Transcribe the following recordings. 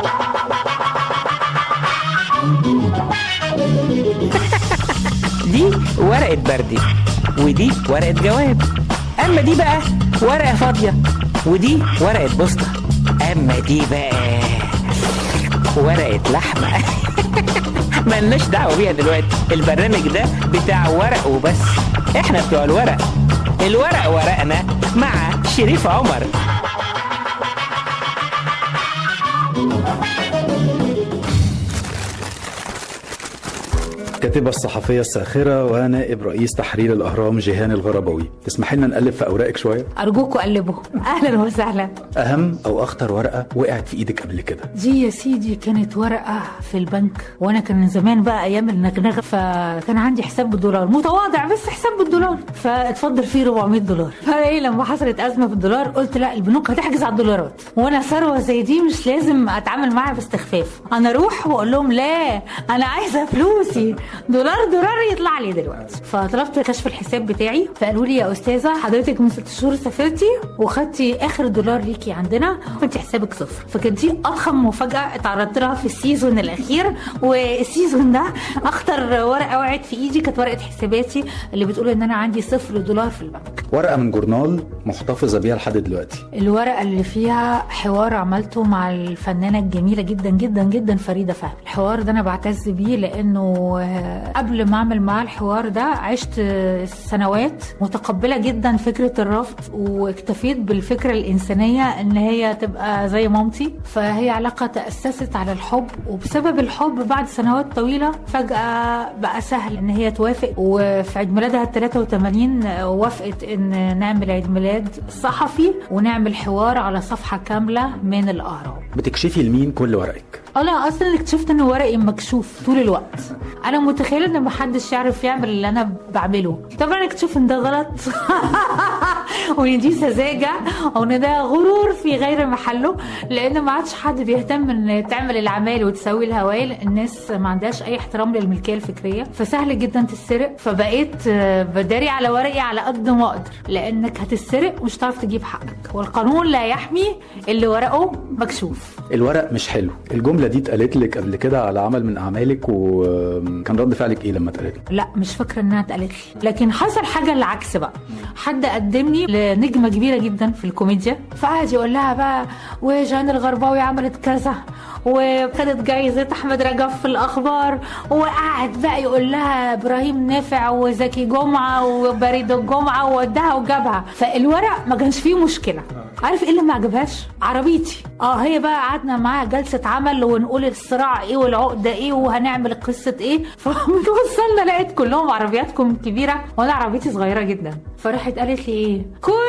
دي ورقة بردي ودي ورقة جواب أما دي بقى ورقة فاضية ودي ورقة بوسطة أما دي بقى ورقة لحمة ملناش دعوة بيها دلوقتي البرنامج ده بتاع ورق وبس احنا بتوع الورق الورق ورقنا مع شريف عمر الكاتبة الصحفية الساخرة ونائب رئيس تحرير الأهرام جيهان الغربوي تسمحي لنا نقلب في أوراقك شوية أرجوكوا قلبوا أهلا وسهلا أهم أو أخطر ورقة وقعت في إيدك قبل كده دي يا سيدي كانت ورقة في البنك وأنا كان من زمان بقى أيام النغنغة فكان عندي حساب بالدولار متواضع بس حساب بالدولار فاتفضل فيه 400 دولار فإيه لما حصلت أزمة في الدولار قلت لا البنوك هتحجز على الدولارات وأنا ثروة زي دي مش لازم أتعامل معاها باستخفاف أنا أروح وأقول لهم لا أنا عايزة فلوسي دولار دولار يطلع لي دلوقتي فطلبت كشف الحساب بتاعي فقالوا لي يا استاذه حضرتك من ست شهور سافرتي وخدتي اخر دولار ليكي عندنا وانت حسابك صفر فكانت دي اضخم مفاجاه اتعرضت لها في السيزون الاخير والسيزون ده اخطر ورقه وقعت في ايدي كانت ورقه حساباتي اللي بتقول ان انا عندي صفر دولار في البنك ورقة من جورنال محتفظة بيها لحد دلوقتي الورقة اللي فيها حوار عملته مع الفنانة الجميلة جدا جدا جدا فريدة فهمي الحوار ده أنا بعتز بيه لأنه آه، قبل ما أعمل معاه الحوار ده عشت آه، سنوات متقبلة جدا فكرة الرفض واكتفيت بالفكرة الإنسانية إن هي تبقى زي مامتي فهي علاقة تأسست على الحب وبسبب الحب بعد سنوات طويلة فجأة بقى سهل إن هي توافق وفي عيد ميلادها ال 83 آه، وافقت إن نعمل عيد ميلاد صحفي ونعمل حوار على صفحة كاملة من الأهرام بتكشفي لمين كل ورقك انا اصلا اكتشفت ان ورقي مكشوف طول الوقت انا متخيله ان محدش يعرف يعمل اللي انا بعمله طبعا اكتشف ان ده غلط وان دي سذاجه وان ده غرور في غير محله لان ما عادش حد بيهتم ان تعمل العمال وتسوي الهوايل الناس ما عندهاش اي احترام للملكيه الفكريه فسهل جدا تتسرق فبقيت آه، بداري على ورقي على قد ما اقدر لانك هتتسرق ومش هتعرف تجيب حقك والقانون لا يحمي اللي ورقه مكشوف الورق مش حلو الجملة دي اتقالت لك قبل كده على عمل من أعمالك وكان رد فعلك إيه لما اتقالت لك لا مش فاكره انها اتقالت لي لكن حصل حاجه العكس بقى حد قدمني لنجمه كبيره جدا في الكوميديا فقعد يقول لها بقى وجان الغرباوي عملت كذا وخدت جايزة أحمد رجب في الأخبار وقعد بقى يقول لها إبراهيم نافع وزكي جمعة وبريد الجمعة وودها وجابها فالورق ما كانش فيه مشكلة عارف ايه اللي ما عجبهاش عربيتي اه هي بقى قعدنا معاها جلسة عمل ونقول الصراع ايه والعقدة ايه وهنعمل قصة ايه فوصلنا لقيت كلهم عربياتكم كبيرة وانا عربيتي صغيرة جدا فراحت قالت لي ايه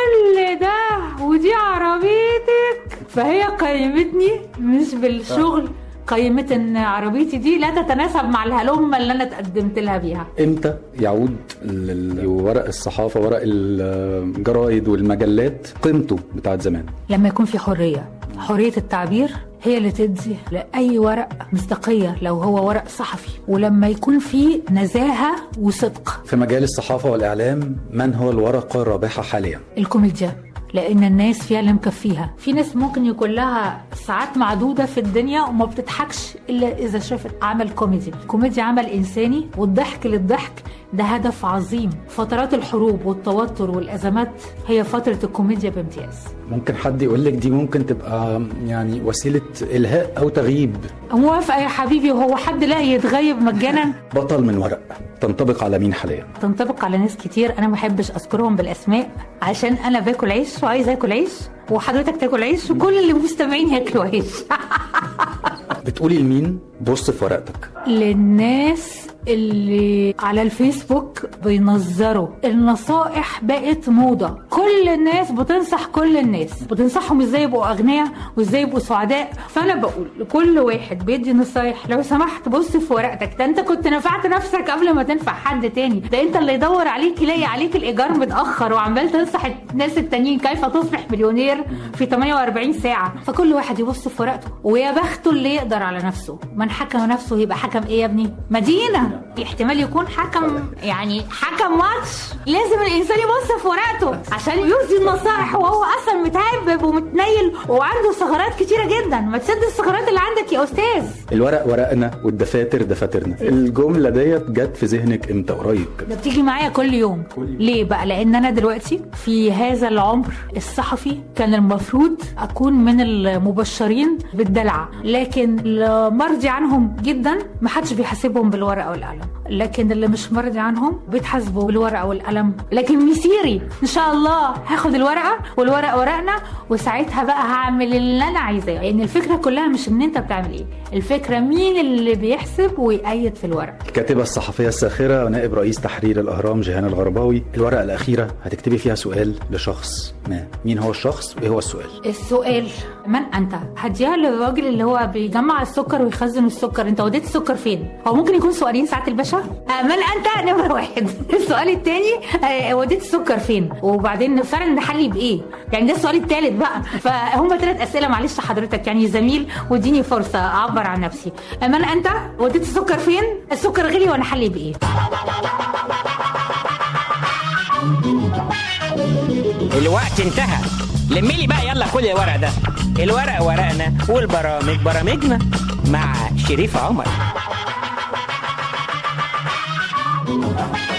كل ده ودي عربيتك فهي قيمتني مش بالشغل قيمت ان عربيتي دي لا تتناسب مع الهلمه اللي انا اتقدمت لها بيها امتى يعود ال- ورق الصحافة ورق الجرايد والمجلات قيمته بتاعت زمان لما يكون في حريه حريه التعبير هي اللي تدي لاي ورق مصداقيه لو هو ورق صحفي ولما يكون في نزاهه وصدق في مجال الصحافة والإعلام من هو الورقة الرابحة حاليا الكوميديا لان الناس فيها اللي مكفيها في ناس ممكن يكون لها ساعات معدوده في الدنيا وما بتضحكش الا اذا شافت عمل كوميدي الكوميديا عمل انساني والضحك للضحك ده هدف عظيم فترات الحروب والتوتر والازمات هي فتره الكوميديا بامتياز ممكن حد يقول لك دي ممكن تبقى يعني وسيلة إلهاء أو تغييب موافقه يا حبيبي وهو حد لا يتغيب مجانا بطل من ورق تنطبق على مين حاليا تنطبق على ناس كتير انا ما بحبش اذكرهم بالاسماء عشان انا باكل عيش وعايزه اكل عيش وحضرتك تاكل عيش وكل اللي مستمعين ياكلوا عيش بتقولي لمين بص في ورقتك للناس اللي على الفيسبوك بينظروا النصائح بقت موضة كل الناس بتنصح كل الناس بتنصحهم ازاي يبقوا اغنياء وازاي يبقوا سعداء فانا بقول لكل واحد بيدي نصايح لو سمحت بص في ورقتك ده انت كنت نفعت نفسك قبل ما تنفع حد تاني ده انت اللي يدور عليك يلاقي عليك الايجار متاخر وعمال تنصح الناس التانيين كيف تصبح مليونير في 48 ساعه فكل واحد يبص في ورقته ويا بخته اللي يقدر على نفسه من حكم نفسه يبقى حكم ايه يا ابني مدينه احتمال يكون حكم يعني حكم ماتش لازم الانسان يبص في ورقته عشان يرضي النصائح وهو اصلا متهبب ومتنيل وعنده ثغرات كتيره جدا ما تسد الثغرات اللي عندك يا استاذ الورق ورقنا والدفاتر دفاترنا الجمله ديت جت في ذهنك امتى قريب ده بتيجي معايا كل يوم ليه بقى لان انا دلوقتي في هذا العمر الصحفي كان المفروض اكون من المبشرين بالدلع لكن المرضي عنهم جدا ما حدش بيحاسبهم بالورقه والقلم لكن اللي مش مرضي عنهم بيتحاسبوا بالورقه والقلم لكن مسيري ان شاء الله هاخد الورقه والورقه ورقنا وساعتها بقى هعمل اللي انا عايزاه لان الفكره كلها مش ان انت بتعمل ايه الفكره مين اللي بيحسب ويأيد في الورق الكاتبة الصحفية الساخرة ونائب رئيس تحرير الأهرام جيهان الغرباوي الورقة الأخيرة هتكتبي فيها سؤال لشخص ما مين هو الشخص وإيه هو السؤال السؤال من انت هديها للراجل اللي هو بيجمع السكر ويخزن السكر انت وديت السكر فين هو ممكن يكون سؤالين ساعه الباشا آه، من انت نمره واحد السؤال الثاني وديت السكر فين وبعدين فعلا نحلي بايه يعني ده السؤال الثالث بقى فهم ثلاث اسئله معلش حضرتك يعني زميل واديني فرصه اعبر عن نفسي آه، من انت وديت السكر فين السكر غلي وانا حلي بايه الوقت انتهى لمي لي بقى يلا كل الورق ده الورق ورقنا والبرامج برامجنا مع شريف عمر